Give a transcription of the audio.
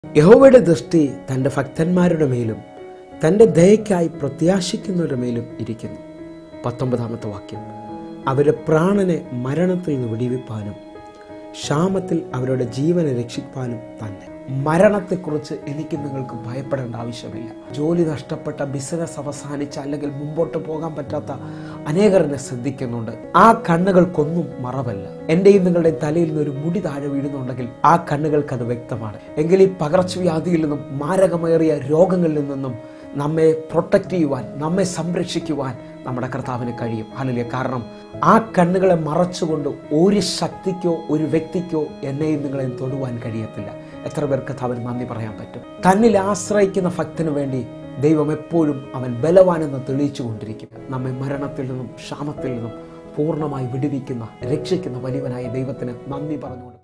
യഹോവയുടെ ദൃഷ്ടി തൻ്റെ ഭക്തന്മാരുടെ മേലും തൻ്റെ ദയക്കായി പ്രത്യാശിക്കുന്നവരുടെ മേലും ഇരിക്കുന്നു പത്തൊമ്പതാമത്തെ വാക്യം അവരുടെ പ്രാണനെ മരണത്തിൽ നിന്ന് വിടിവിപ്പാനും ക്ഷാമത്തിൽ അവരുടെ ജീവനെ രക്ഷിപ്പാനും തന്നെ മരണത്തെക്കുറിച്ച് എനിക്ക് നിങ്ങൾക്ക് ഭയപ്പെടേണ്ട ആവശ്യമില്ല ജോലി നഷ്ടപ്പെട്ട ബിസിനസ് അവസാനിച്ച അല്ലെങ്കിൽ മുമ്പോട്ട് പോകാൻ പറ്റാത്ത അനേകർ എന്നെ ശ്രദ്ധിക്കുന്നുണ്ട് ആ കണ്ണുകൾക്കൊന്നും മറവല്ല എൻ്റെയും നിങ്ങളുടെയും തലയിൽ നിന്ന് ഒരു മുടി താഴെ വീഴുന്നുണ്ടെങ്കിൽ ആ കണ്ണുകൾക്ക് അത് വ്യക്തമാണ് എങ്കിൽ ഈ പകർച്ചവ്യാധിയിൽ നിന്നും മാരകമേറിയ രോഗങ്ങളിൽ നിന്നും നമ്മെ പ്രൊട്ടക്റ്റ് ചെയ്യുവാൻ നമ്മെ സംരക്ഷിക്കുവാൻ നമ്മുടെ കർത്താവിന് കഴിയും അല്ലല്ലേ കാരണം ആ കണ്ണുകളെ മറച്ചുകൊണ്ട് ഒരു ശക്തിക്കോ ഒരു വ്യക്തിക്കോ എന്നെയും നിങ്ങളെയും തൊടുവാൻ കഴിയത്തില്ല എത്ര പേർക്ക് കർത്താവിന് നന്ദി പറയാൻ പറ്റും തന്നിൽ ആശ്രയിക്കുന്ന ഭക്തന് വേണ്ടി ദൈവം എപ്പോഴും അവൻ ബലവാനെന്ന് തെളിയിച്ചു കൊണ്ടിരിക്കും നമ്മെ മരണത്തിൽ നിന്നും ക്ഷാമത്തിൽ നിന്നും പൂർണ്ണമായി വിടുവിക്കുന്ന രക്ഷിക്കുന്ന വലിയവനായ ദൈവത്തിന് നന്ദി പറഞ്ഞുകൊണ്ട്